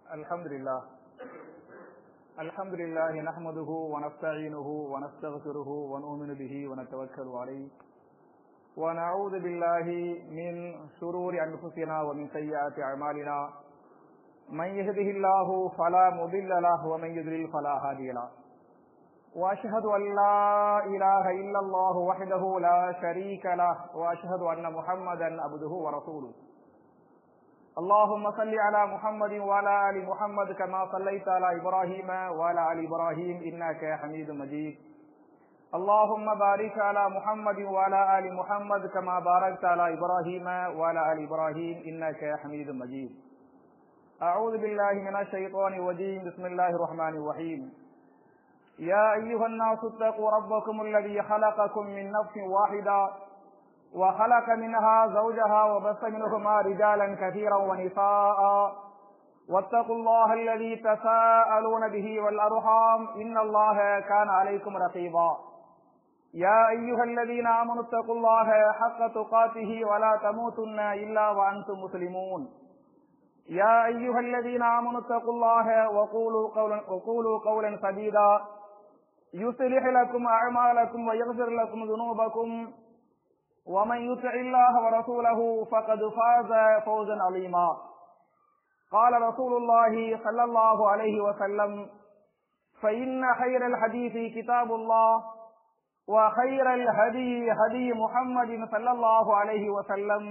الحمد لله الحمد لله نحمده ونستعينه ونستغفره ونؤمن به ونتوكل عليه ونعوذ بالله من شرور أنفسنا ومن سيئات أعمالنا من يهده الله فلا مضل له ومن يضلل فلا هادي له واشهد ان لا اله الا الله وحده لا شريك له واشهد ان محمدا عبده ورسوله اللهم صل على محمد وعلى ال محمد كما صليت على ابراهيم وعلى ال ابراهيم انك حميد مجيد اللهم بارك على محمد وعلى ال محمد كما باركت على ابراهيم وعلى ال ابراهيم انك حميد مجيد اعوذ بالله من الشيطان الرجيم بسم الله الرحمن الرحيم يا أيها الناس اتقوا ربكم الذي خلقكم من نفس واحدة وخلق منها زوجها وبث منهما رجالا كثيرا ونساء واتقوا الله الذي تساءلون به والأرحام إن الله كان عليكم رقيبا يا أيها الذين آمنوا اتقوا الله حق تقاته ولا تموتن إلا وأنتم مسلمون يا أيها الذين آمنوا اتقوا الله وقولوا قولا, وقولوا قولا سديدا يصلح لكم أعمالكم ويغفر لكم ذنوبكم ومن يطع الله ورسوله فقد فاز فوزا عظيما قال رسول الله صلى الله عليه وسلم فإن خير الحديث كتاب الله وخير الهدي هدي محمد صلى الله عليه وسلم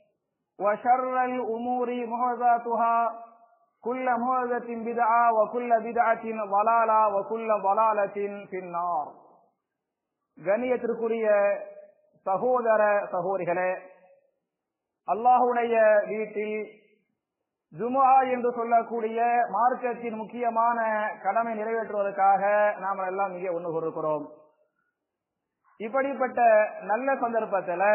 وشر الأمور محدثاتها كل مهزة بدعة وكل بدعة ضلالة وكل ضلالة في النار கண்ணியத்திற்குரிய சகோதர சகோதரிகளே அல்லாஹுடைய வீட்டில் ஜுமா என்று சொல்லக்கூடிய மார்க்கத்தின் முக்கியமான கடமை நிறைவேற்றுவதற்காக நாம் எல்லாம் இங்கே ஒன்று கொடுக்கிறோம் இப்படிப்பட்ட நல்ல சந்தர்ப்பத்தில்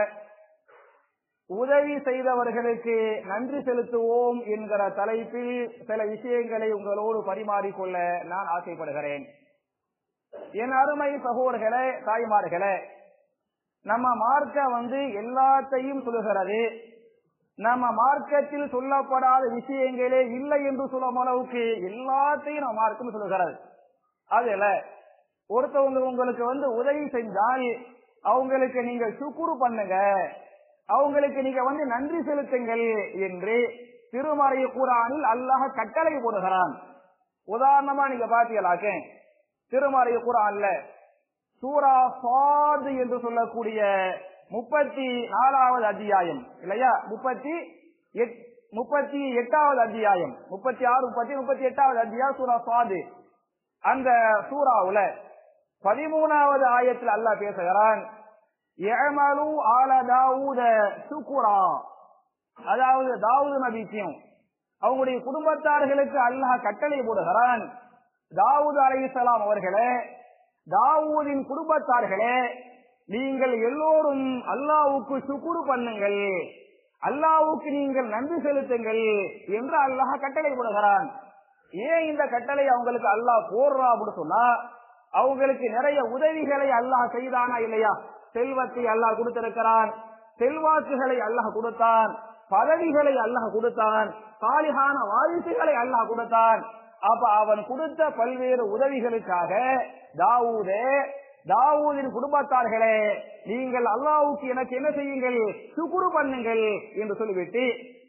உதவி செய்தவர்களுக்கு நன்றி செலுத்துவோம் என்கிற தலைப்பில் சில விஷயங்களை உங்களோடு பரிமாறிக்கொள்ள நான் ஆசைப்படுகிறேன் என் அருமை சகோதரர்களே தாய்மார்களே நம்ம மார்க்க வந்து எல்லாத்தையும் சொல்லுகிறது நம்ம மார்க்கத்தில் சொல்லப்படாத விஷயங்களே இல்லை என்று சொல்லும் அளவுக்கு எல்லாத்தையும் நம்ம மார்க்கம் சொல்லுகிறது அதுல ஒருத்தவங்க உங்களுக்கு வந்து உதவி செஞ்சால் அவங்களுக்கு நீங்க சுக்குரு பண்ணுங்க அவங்களுக்கு நீங்க வந்து நன்றி செலுத்துங்கள் என்று திருமறை குரானில் அல்லாஹ் கட்டளை போடுகிறான் உதாரணமா நீங்க பாத்தீங்களாக்க திருமறை குரான்ல சூரா சாது என்று சொல்லக்கூடிய முப்பத்தி நாலாவது அத்தியாயம் இல்லையா முப்பத்தி முப்பத்தி எட்டாவது அத்தியாயம் முப்பத்தி ஆறு முப்பத்தி முப்பத்தி எட்டாவது அத்தியாயம் சூரா சாது அந்த சூறாவுல பதிமூணாவது ஆயத்தில் அல்லாஹ் பேசுகிறான் எமலு ஆல தாவூத சுக்குரா அதாவது தாவூது நபிக்கும் அவங்களுடைய குடும்பத்தார்களுக்கு அல்லாஹ் கட்டளை போடுகிறான் தாவூத் அலைசலாம் அவர்களே தாவூதின் குடும்பத்தார்களே நீங்கள் எல்லோரும் அல்லாவுக்கு சுக்குரு பண்ணுங்கள் அல்லாவுக்கு நீங்கள் நன்றி செலுத்துங்கள் என்று அல்லாஹ் கட்டளை போடுகிறான் ஏன் இந்த கட்டளை அவங்களுக்கு அல்லாஹ் போடுறா அப்படின்னு சொன்னா அவங்களுக்கு நிறைய உதவிகளை அல்லாஹ் செய்தானா இல்லையா செல்வத்தை அல்லாஹ் கொடுத்திருக்கிறான் செல்வாக்குகளை அல்லாஹ் கொடுத்தான் பதவிகளை அல்லாஹ் கொடுத்தான் சாலிகான வாரிசுகளை அல்லாஹ் கொடுத்தான் அப்ப அவன் கொடுத்த பல்வேறு உதவிகளுக்காக தாவூதே தாவூதின் குடும்பத்தார்களே நீங்கள் அல்லாவுக்கு எனக்கு என்ன செய்யுங்கள் சுக்குரு பண்ணுங்கள் என்று சொல்லிவிட்டு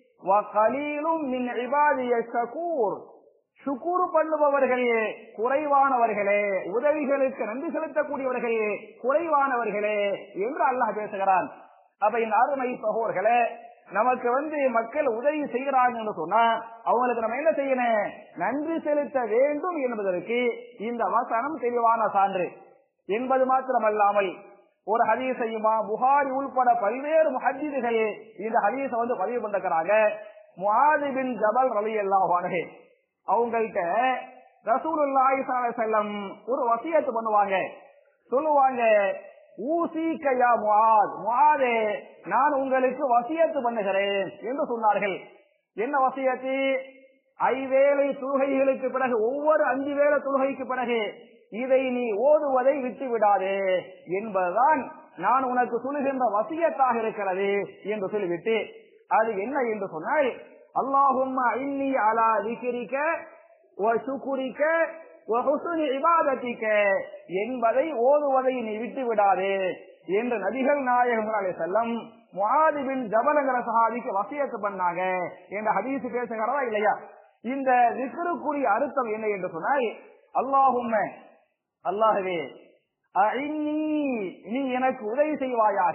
சுக்குரு பண்ணுபவர்கள் குறைவானவர்களே உதவிகளுக்கு நன்றி செலுத்தக்கூடியவர்கள் குறைவானவர்களே என்று அல்லாஹ் பேசுகிறான் அப்ப இந்த அருமை சகோதர்களே நமக்கு வந்து மக்கள் உதவி செய்கிறாங்கன்னு சொன்னா அவங்களுக்கு நம்ம என்ன செய்யணும் நன்றி செலுத்த வேண்டும் என்பதற்கு இந்த வசனம் தெளிவான சான்று என்பது மாத்திரமல்லாமல் ஒரு ஹதீஸையுமா புகாரி உள்பட பல்வேறு முஹஜிதுகள் இந்த ஹதீஸை வந்து பதிவு பண்ணிருக்கிறாங்க முஹாதிபின் ஜபல் ரவி அல்லாஹானே அவங்கள்ட்ட ரசூலுல்லாஹி செல்லம் ஒரு வசியத்து பண்ணுவாங்க சொல்லுவாங்க ஊசிக்கையா முஆத் முஆதே நான் உங்களுக்கு வசியத்து பண்ணுகிறேன் என்று சொன்னார்கள் என்ன வசியத்து ஐவேளை தொழுகைகளுக்கு பிறகு ஒவ்வொரு அஞ்சு வேளை தொழுகைக்கு பிறகு இதை நீ ஓதுவதை விட்டு விடாதே என்பதுதான் நான் உனக்கு சொல்லுகின்ற வசியத்தாக இருக்கிறது என்று சொல்லிவிட்டு அது என்ன என்று சொன்னால் அல்லாஹும்ம இன்னி அலா திக்ரிக வ சுக்ரிக வ ஹுஸ்னி இபாதத்திக என்பதை ஓதுவதை நீ விட்டு விடாதே என்று நபிகள் நாயகம் அலைஹி செல்லம் முஆதிபின் ஜபலங்கிற சஹாபிக்கு வசியத்து பண்ணாங்க என்ற ஹதீஸ் பேசுகிறதா இல்லையா இந்த விக்ருக்குரிய அர்த்தம் என்ன என்று சொன்னால் அல்லாஹும்ம அல்லாஹவே அஇன்னி நீ எனக்கு உதவி செய்வாயாக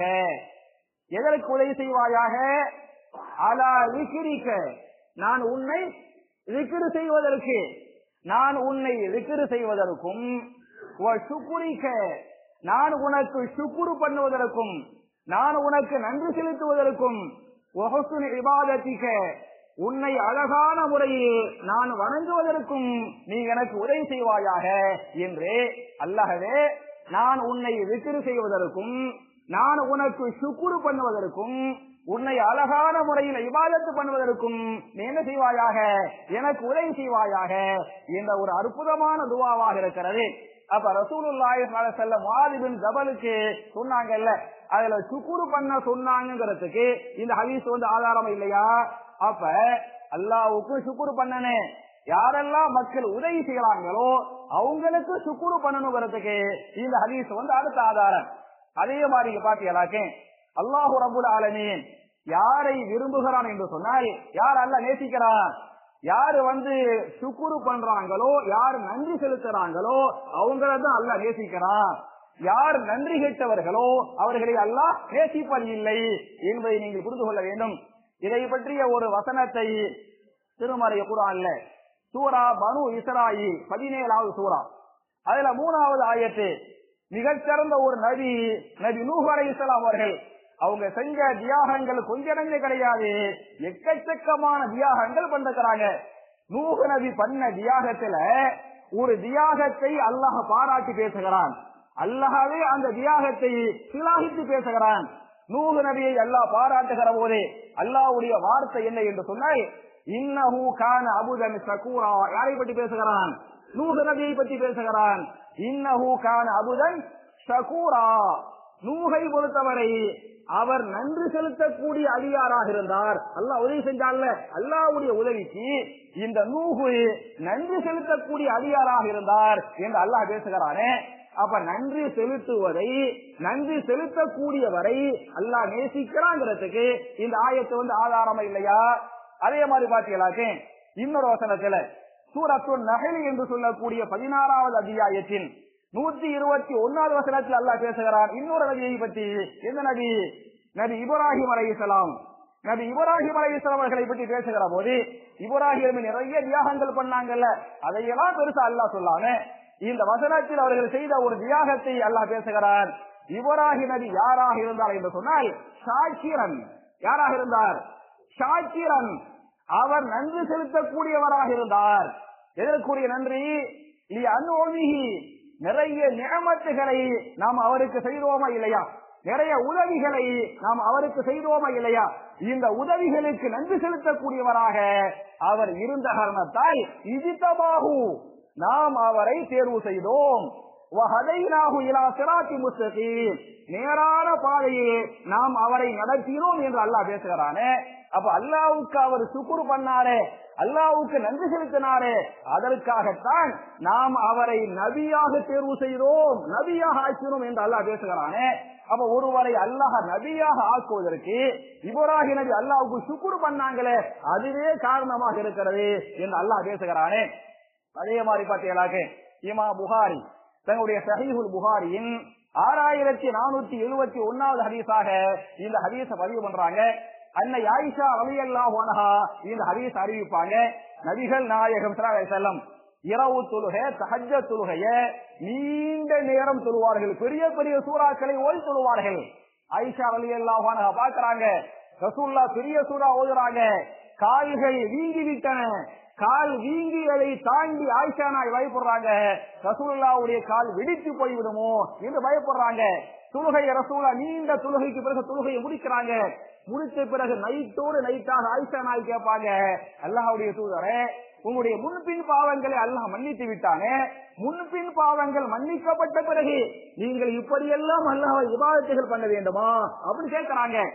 எதற்கு உதவி செய்வாயாக அலா விக்கிரிக்க நான் உன்னை விக்கிரு செய்வதற்கு நான் உன்னை விக்கிரு செய்வதற்கும் வ சுக்குரிக்க நான் உனக்கு சுக்குரு பண்ணுவதற்கும் நான் உனக்கு நன்றி செலுத்துவதற்கும் ஒஹசுன் இபாதத்திக்க உன்னை அழகான முறையில் நான் வணங்குவதற்கும் நீ எனக்கு உதவி செய்வாயாக என்று அல்லாஹவே நான் உன்னை விக்கிரு செய்வதற்கும் நான் உனக்கு சுக்குரு பண்ணுவதற்கும் உன்னை அழகான முறையில் இபாதத்து பண்ணுவதற்கும் நீ என்ன செய்வாயாக எனக்கு உதவி செய்வாயாக என்ற ஒரு அற்புதமான துவாவாக இருக்கிறது அப்ப ரசூலுல்லாஹி ஸல்லல்லாஹு அலைஹி வஸல்லம் முஆதிபின் ஜபலுக்கு சொன்னாங்கல்ல அதுல சுக்குரு பண்ண சொன்னாங்கிறதுக்கு இந்த ஹதீஸ் வந்து ஆதாரம் இல்லையா அப்ப அல்லாஹ்வுக்கு சுக்குரு பண்ணனே யாரெல்லாம் மக்கள் உதவி செய்யறாங்களோ அவங்களுக்கு சுக்குரு பண்ணணுங்கிறதுக்கு இந்த ஹதீஸ் வந்து அடுத்த ஆதாரம் அதே மாதிரி பாத்தீங்களாக்கே அல்லாஹு ரபுல் ஆலமீன் யாரை விரும்புகிறான் என்று சொன்னால் யார் அல்ல நேசிக்கிறான் யாரு வந்து சுக்குரு பண்றாங்களோ யார் நன்றி செலுத்துறாங்களோ அவங்கள தான் அல்ல நேசிக்கிறான் யார் நன்றி கேட்டவர்களோ அவர்களை அல்லாஹ் நேசிப்பது இல்லை என்பதை நீங்கள் புரிந்து கொள்ள வேண்டும் இதை பற்றிய ஒரு வசனத்தை திருமறை குரான்ல சூரா பனு இஸ்ராயில் பதினேழாவது சூரா அதுல மூணாவது ஆயத்து மிகச்சிறந்த ஒரு நபி நபி நூஹ் அலைஹிஸ்ஸலாம் அவர்கள் அவங்க செஞ்ச தியாகங்கள் கொஞ்ச நஞ்ச கிடையாது எக்கச்சக்கமான தியாகங்கள் பண்ணிருக்கிறாங்க நூஹ் நபி பண்ண தியாகத்துல ஒரு தியாகத்தை அல்லாஹ் பாராட்டி பேசுகிறான் அல்லாஹவே அந்த தியாகத்தை சிலாகித்து பேசுகிறான் நூஹ் நபியை அல்லாஹ் பாராட்டுகிற போதே அல்லாஹ்வுடைய வார்த்தை என்ன என்று சொன்னால் இன்னஹு கான அபுதன் சகூரா யாரை பற்றி பேசுகிறான் நூஹ் நபியை பற்றி பேசுகிறான் இன்னஹு கான அபுதன் ஷகூரா நூகை பொறுத்தவரை அவர் நன்றி செலுத்தக்கூடிய அடியாராக இருந்தார் அல்லாஹ் உதவி செஞ்சால அல்லாஹ்வுடைய உதவிக்கு இந்த நூகு நன்றி செலுத்தக்கூடிய அடியாராக இருந்தார் என்று அல்லாஹ் பேசுகிறானே அப்ப நன்றி செலுத்துவதை நன்றி செலுத்தக்கூடியவரை அல்லாஹ் நேசிக்கிறாங்கிறதுக்கு இந்த ஆயத்து வந்து ஆதாரமா இல்லையா அதே மாதிரி பாத்தீங்களாக்கே இன்னொரு வசனத்துல சூரத்து நகலி என்று சொல்லக்கூடிய பதினாறாவது அத்தியாயத்தின் நூத்தி இருபத்தி ஒன்னாவது வசனத்தில் அல்லாஹ் பேசுகிறார் இன்னொரு நபியை பற்றி எந்த நபி நபி இப்ராஹிம் அலைஹிஸ்ஸலாம் நபி இப்ராஹிம் அலைஹிஸ்ஸலாம் அவர்களை பற்றி பேசுகிற போது இப்ராஹிம் நிறைய தியாகங்கள் பண்ணாங்கல்ல அதையெல்லாம் பெருசா அல்லாஹ் சொல்லாம இந்த வசனத்தில் அவர்கள் செய்த ஒரு தியாகத்தை அல்லாஹ் பேசுகிறார் இப்ராஹிம் நபி யாராக இருந்தார் என்று சொன்னால் ஷாக்கிரன் யாராக இருந்தார் ஷாக்கிரன் அவர் நன்றி செலுத்தக்கூடியவராக இருந்தார் எதற்குரிய நன்றி லி அன்ஓமிஹி நிறைய நியமத்துகளை நாம் அவருக்கு செய்தோமா இல்லையா நிறைய உதவிகளை நாம் அவருக்கு செய்தோமா இல்லையா இந்த உதவிகளுக்கு நன்றி செலுத்தக்கூடியவராக அவர் இருந்த காரணத்தால் இஜித்தபாகு நாம் அவரை தேர்வு செய்தோம் வஹதைனாஹு இலா சிராத்தி முஸ்தகீம் நேரான பாதையில் நாம் அவரை நடத்தினோம் என்று அல்லாஹ் பேசுகிறானே அப்ப அல்லாவுக்கு அவர் சுக்குரு பண்ணாரே அல்லாவுக்கு நன்றி செலுத்தினாரே அதற்காகத்தான் நாம் அவரை நபியாக தேர்வு செய்தோம் நபியாக ஆக்கினோம் என்று அல்லாஹ் பேசுகிறானே அப்ப ஒருவரை அல்லாஹ் நபியாக ஆக்குவதற்கு இப்ராஹிம் நபி அல்லாவுக்கு சுக்குரு பண்ணாங்களே அதுவே காரணமாக இருக்கிறது என்று அல்லாஹ் பேசுகிறானே அதே மாதிரி பார்த்தீங்களாக்க இமா புகாரி தங்களுடைய சஹீஹுல் புகாரியின் ஆறாயிரத்தி நானூத்தி எழுபத்தி ஒன்னாவது ஹதீஸாக இந்த ஹதீஸ பதிவு பண்றாங்க அன்னை ஆயிஷா அலி அல்லாஹா இந்த ஹதீஸ் அறிவிப்பாங்க நபிகள் நாயகம் செல்லம் இரவு தொழுகை சஹஜ தொழுகைய நீண்ட நேரம் தொழுவார்கள் பெரிய பெரிய சூறாக்களை ஓய் தொழுவார்கள் ஆயிஷா அலி அல்லாஹான பாக்குறாங்க ரசூல்லா பெரிய சூறா ஓதுறாங்க கால்கள் வீங்கி விட்டன கால் வீங்கியதை தாண்டி ஆயிஷா நாய் பயப்படுறாங்க ரசூல்லாவுடைய கால் வெடித்து போய்விடுமோ என்று பயப்படுறாங்க தொழுகை ரசூலா நீண்ட தொழுகைக்கு பிறகு தொழுகையை முடிக்கிறாங்க முடித்த பிறகு நைட்டோடு நைட்டாக ஆயிஷா நாய் கேட்பாங்க அல்லாஹுடைய தூதரே உங்களுடைய முன்பின் பாவங்களை அல்லாஹ் மன்னித்து விட்டானே முன்பின் பாவங்கள் மன்னிக்கப்பட்ட பிறகு நீங்கள் இப்படியெல்லாம் அல்லாஹ் விவாதத்தைகள் பண்ண வேண்டுமா அப்படின்னு கேட்கிறாங்க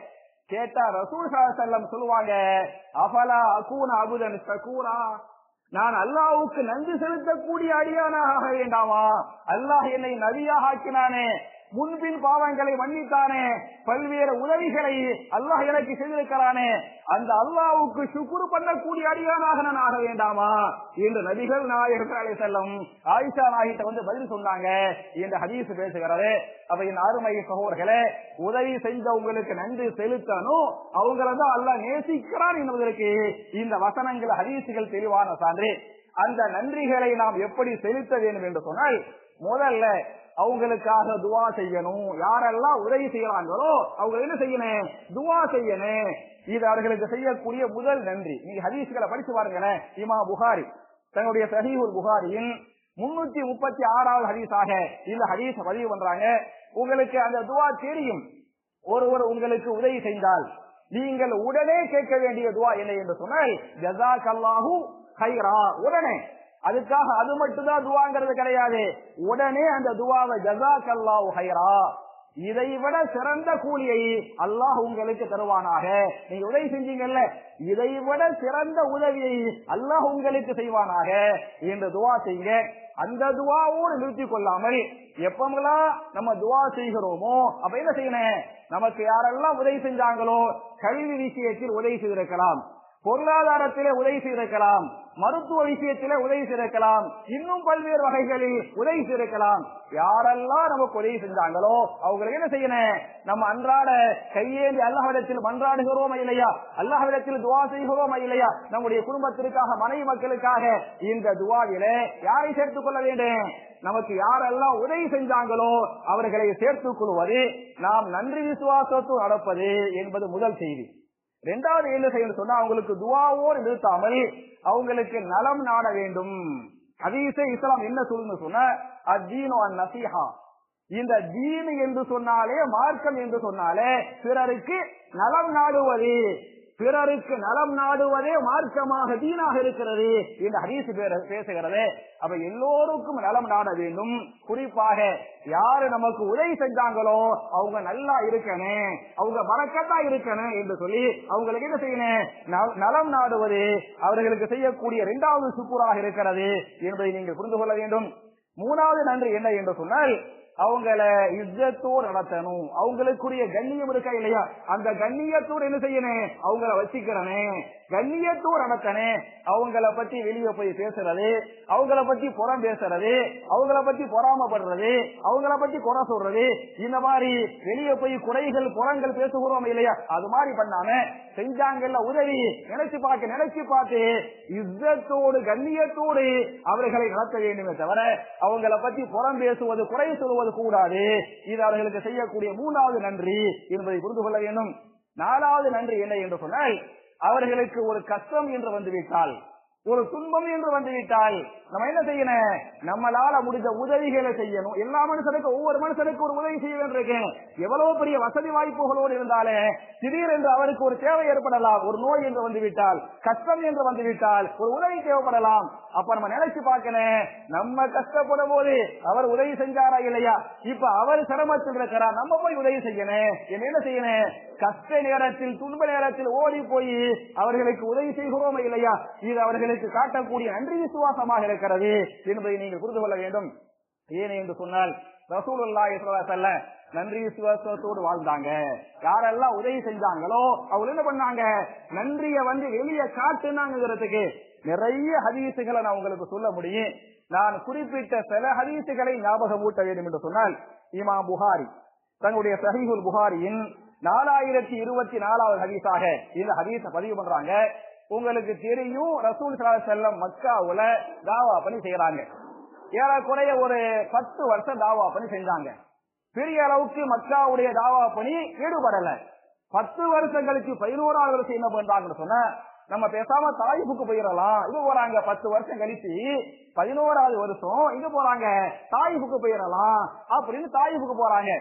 கேட்டா ரசூல் செல்லம் சொல்லுவாங்க அபலா அகூன அபுதன் சகூரா நான் அல்லாஹ்வுக்கு நன்றி செலுத்தக்கூடிய அடியானாக ஆக வேண்டாமா அல்லாஹ் என்னை நபியாக ஆக்கினானே முன்பின் பாவங்களை மன்னித்தானே பல்வேறு உதவிகளை அல்லாஹ் எனக்கு செய்திருக்கிறானே அந்த அல்லாஹ்வுக்கு சுக்குரு பண்ணக்கூடிய அடியானாக நான் ஆக வேண்டாமா என்று நபிகள் நாயகர் செல்லும் ஆயிஷா நாயிட்ட வந்து பதில் சொன்னாங்க இந்த ஹதீஸ் பேசுகிறது அப்ப என் அருமை சகோதரர்களே உதவி செஞ்சவங்களுக்கு நன்றி செலுத்தணும் அவங்கள தான் அல்லாஹ் நேசிக்கிறான் என்பதற்கு இந்த வசனங்கள் ஹதீசுகள் தெளிவான சான்று அந்த நன்றிகளை நாம் எப்படி செலுத்த வேண்டும் என்று சொன்னால் முதல்ல அவங்களுக்காக துவா செய்யணும் யாரெல்லாம் உதவி செய்யறாங்களோ அவங்க என்ன செய்யணும் துவா செய்யணும் இது அவர்களுக்கு செய்யக்கூடிய முதல் நன்றி நீங்க ஹதீஸ்களை படிச்சு பாருங்களேன் இமா புகாரி தன்னுடைய சஹீஹுல் புகாரியின் முன்னூத்தி முப்பத்தி ஆறாவது ஹதீஸாக இந்த ஹதீஸ பதிவு பண்றாங்க உங்களுக்கு அந்த துவா தெரியும் ஒருவர் உங்களுக்கு உதவி செய்தால் நீங்கள் உடனே கேட்க வேண்டிய துவா என்ன என்று சொன்னால் ஜசாக் அல்லாஹு ஹைரா உடனே அதுக்காக அது மட்டும்தான் துவாங்கிறது கிடையாது உடனே அந்த துவாவை ஜசாக் அல்லாஹு ஹைரா இதை விட சிறந்த கூலியை அல்லாஹ் உங்களுக்கு தருவானாக நீங்க உதவி செஞ்சீங்கல்ல இதை விட சிறந்த உதவியை அல்லாஹ் உங்களுக்கு செய்வானாக என்று துவா செய்யுங்க அந்த துவாவோடு நிறுத்திக் கொள்ளாமல் எப்பமெல்லாம் நம்ம துவா செய்கிறோமோ அப்ப என்ன செய்யணும் நமக்கு யாரெல்லாம் உதவி செஞ்சாங்களோ கல்வி விஷயத்தில் உதவி செய்திருக்கலாம் பொருளாதாரத்திலே உதவி செய்திருக்கலாம் மருத்துவ விஷயத்திலே உதவி செய்திருக்கலாம் இன்னும் பல்வேறு வகைகளில் உதவி செய்திருக்கலாம் யாரெல்லாம் நமக்கு உதவி செஞ்சாங்களோ அவங்களுக்கு என்ன செய்யணும் நம்ம அன்றாட கையேந்தி அல்லாஹ்விடத்தில் மன்றாடுகிறோமா இல்லையா அல்லாஹ்விடத்தில் துவா செய்கிறோமா இல்லையா நம்முடைய குடும்பத்திற்காக மனைவி மக்களுக்காக இந்த துவாவிலே யாரை சேர்த்துக் கொள்ள வேண்டும் நமக்கு யாரெல்லாம் உதவி செஞ்சாங்களோ அவர்களை சேர்த்துக் கொள்வது நாம் நன்றி விசுவாசத்தோடு நடப்பது என்பது முதல் செய்தி ரெண்டாவது என்ன செய்யணும் சொன்னா அவங்களுக்கு துவாவோடு நிறுத்தாமல் அவங்களுக்கு நலம் நாட வேண்டும் அதீசே இஸ்லாம் என்ன சொல்லுன்னு சொன்ன அத்தீனோ நசிஹா இந்த தீன் என்று சொன்னாலே மார்க்கம் என்று சொன்னாலே பிறருக்கு நலம் நாடுவது பிறருக்கு நலம் நாடுவதே மார்க்கமாக தீனாக இருக்கிறது இந்த ஹதீஸ் பேசுகிறது அப்ப எல்லோருக்கும் நலம் நாட வேண்டும் குறிப்பாக யாரு நமக்கு உதவி செஞ்சாங்களோ அவங்க நல்லா இருக்கணும் அவங்க பறக்கத்தா இருக்கணும் என்று சொல்லி அவங்களுக்கு என்ன செய்யணும் நலம் நாடுவது அவர்களுக்கு செய்யக்கூடிய இரண்டாவது சுக்குராக இருக்கிறது என்பதை நீங்கள் புரிந்து கொள்ள வேண்டும் மூணாவது நன்றி என்ன என்று சொன்னால் அவங்கள யுத்தத்தோடு நடத்தணும் அவங்களுக்குரிய கண்ணியம் இருக்கா இல்லையா அந்த கண்ணியத்தோடு என்ன செய்யணும் அவங்கள வச்சுக்கிறனே கண்ணியத்தோடு நடத்தனே அவங்கள பத்தி வெளியே போய் பேசுறது அவங்கள பத்தி புறம் பேசுறது அவங்கள பத்தி பொறாமப்படுறது அவங்கள பத்தி குறை சொல்றது இந்த மாதிரி வெளியே போய் குறைகள் புறங்கள் பேசுகிறோம் இல்லையா அது மாதிரி பண்ணாம செஞ்சாங்கல்ல உதவி நினைச்சு பார்க்க நினைச்சு பார்த்து யுத்தத்தோடு கண்ணியத்தோடு அவர்களை நடத்த வேண்டுமே தவிர அவங்கள பத்தி புறம் பேசுவது குறை சொல்வது கூடாது இது அவர்களுக்கு செய்யக்கூடிய மூணாவது நன்றி என்பதை புரிந்து கொள்ள வேண்டும் நாலாவது நன்றி என்ன என்று சொன்னால் அவர்களுக்கு ஒரு கஷ்டம் என்று வந்துவிட்டால் ஒரு துன்பம் என்று வந்துவிட்டால் நம்ம என்ன செய்யணும் நம்மளால முடிஞ்ச உதவிகளை செய்யணும் எல்லா மனுஷனுக்கும் ஒவ்வொரு மனுஷனுக்கும் ஒரு உதவி செய்ய வேண்டியிருக்கேன் எவ்வளவு பெரிய வசதி வாய்ப்புகளோடு இருந்தாலே திடீரென்று அவருக்கு ஒரு தேவை ஏற்படலாம் ஒரு நோய் என்று வந்துவிட்டால் கஷ்டம் என்று வந்துவிட்டால் ஒரு உதவி தேவைப்படலாம் அப்ப நம்ம நினைச்சு பார்க்கணும் நம்ம கஷ்டப்படும் போது அவர் உதவி செஞ்சாரா இல்லையா இப்ப அவர் சிரமத்தில் இருக்கிறார் நம்ம போய் உதவி செய்யணும் என்ன செய்யணும் கஷ்ட நேரத்தில் துன்ப நேரத்தில் ஓடி போய் அவர்களுக்கு உதவி செய்கிறோமா இல்லையா இது அவர்களுக்கு காட்டக்கூடிய நன்றி விசுவாசமாக இருக்கிறது என்பதை நீங்கள் புரிந்து கொள்ள வேண்டும் ஏன் என்று சொன்னால் ரசூலுல்லா செல்ல நன்றி விசுவாசத்தோடு வாழ்ந்தாங்க யாரெல்லாம் உதவி செஞ்சாங்களோ அவங்க என்ன பண்ணாங்க நன்றிய வந்து வெளியே காட்டுனாங்கிறதுக்கு நிறைய ஹதீசுகளை நான் உங்களுக்கு சொல்ல முடியும் நான் குறிப்பிட்ட சில ஹதீசுகளை ஞாபகம் ஊட்ட வேண்டும் என்று சொன்னால் இமா புகாரி தன்னுடைய சஹீஹுல் புகாரியின் நாலாயிரத்தி இருபத்தி நாலாவது ஹதீஸாக இந்த ஹதீஸ பதிவு பண்றாங்க உங்களுக்கு தெரியும் ரசூல் செல்லம் மக்காவுல தாவா பண்ணி செய்யறாங்க ஏறக்குறைய ஒரு பத்து வருஷம் தாவா பண்ணி செஞ்சாங்க பெரிய அளவுக்கு மக்காவுடைய தாவா பணி ஈடுபடல பத்து வருஷம் கழிச்சு பதினோராவது வருஷம் என்ன பண்றாங்கன்னு சொன்ன நம்ம பேசாம தாயிப்புக்கு போயிடலாம் இது போறாங்க பத்து வருஷம் கழிச்சு பதினோராவது வருஷம் இங்க போறாங்க தாயிப்புக்கு போயிடலாம் அப்படின்னு தாயிப்புக்கு போறாங்க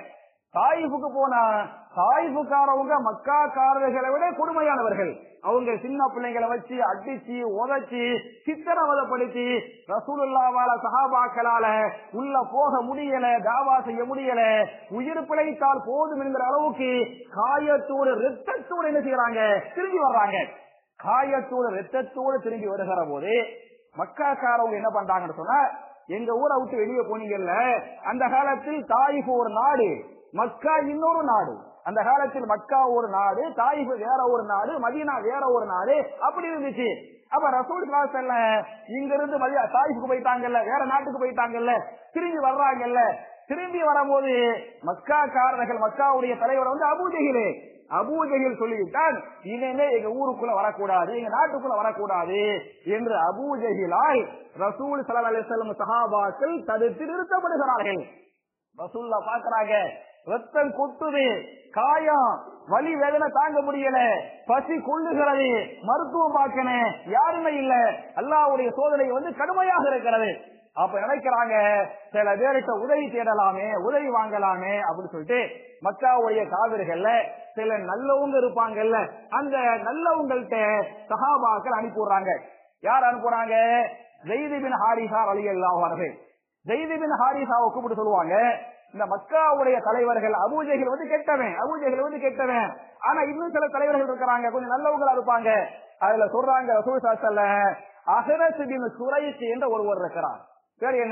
தாயிஃபுக்கு போனா தாயிஃபுக்காரவங்க மக்காக்காரர்களை விட கொடுமையானவர்கள் அவங்க சின்ன பிள்ளைங்களை வச்சு அடிச்சு உதச்சி சித்திரவதப்படுத்தி ரசூலுல்லாவால சஹாபாக்களால உள்ள போக முடியல தாவா செய்ய முடியல உயிர் பிழைத்தால் போதும் என்கிற அளவுக்கு காயத்தோடு ரத்தத்தோடு என்ன செய்யறாங்க திரும்பி வர்றாங்க காயத்தோடு ரத்தத்தோடு திரும்பி வருகிற போது மக்காக்காரவங்க என்ன பண்றாங்கன்னு சொன்னா எங்க ஊரை விட்டு வெளியே போனீங்கல்ல அந்த காலத்தில் தாயிஃப் ஒரு நாடு மக்கா இன்னொரு நாடு அந்த காலத்தில் மக்கா ஒரு நாடு தாயிஃப் வேற ஒரு நாடு மதீனா வேற ஒரு நாடு அப்படி இருந்துச்சு அப்ப ரசூல் செல்ல இங்க இருந்து மதியா தாயிஃபுக்கு போயிட்டாங்கல்ல வேற நாட்டுக்கு போயிட்டாங்கல்ல திரும்பி வர்றாங்கல்ல திரும்பி வரும்போது மக்காக்காரர்கள் மக்காவுடைய தலைவர் வந்து அபூஜகிலே அபூஜகில் சொல்லிவிட்டான் இனிமே எங்க ஊருக்குள்ள வரக்கூடாது எங்க நாட்டுக்குள்ள வரக்கூடாது என்று அபூஜகிலால் ரசூல் சல்லா அலிசல்லம் சஹாபாக்கள் தடுத்து நிறுத்தப்படுகிறார்கள் ரசூல்லா பாக்குறாங்க ரத்தம் கொட்டுது காயம் வலி வேதனை தாங்க முடியல பசி கொள்ளுகிறது மருத்துவம் பார்க்கணும் யாருமே இல்ல அல்லாவுடைய சோதனை வந்து கடுமையாக இருக்கிறது அப்ப நினைக்கிறாங்க சில பேருக்கு உதவி தேடலாமே உதவி வாங்கலாமே அப்படின்னு சொல்லிட்டு மக்காவுடைய காவிர்கள்ல சில நல்லவங்க இருப்பாங்கல்ல அந்த நல்லவங்கள்ட்ட சகாபாக்கள் அனுப்பி விடுறாங்க யார் அனுப்புறாங்க ஜெய்திபின் ஹாரிசா வழி எல்லாவார்கள் ஜெய்திபின் ஹாரிசாவை கூப்பிட்டு சொல்லுவாங்க இந்த மக்காவுடைய தலைவர்கள் அபூஜைகள் வந்து கெட்டவன் அபூஜைகள் வந்து கெட்டவன் ஆனா இன்னும் சில தலைவர்கள் இருக்கிறாங்க கொஞ்சம் நல்லவங்களா இருப்பாங்க அதுல சொல்றாங்க ரசூல் சாஸ்தல்ல அகனசுபின் சுரைத்து என்ற ஒருவர் இருக்கிறார் பேர் என்ன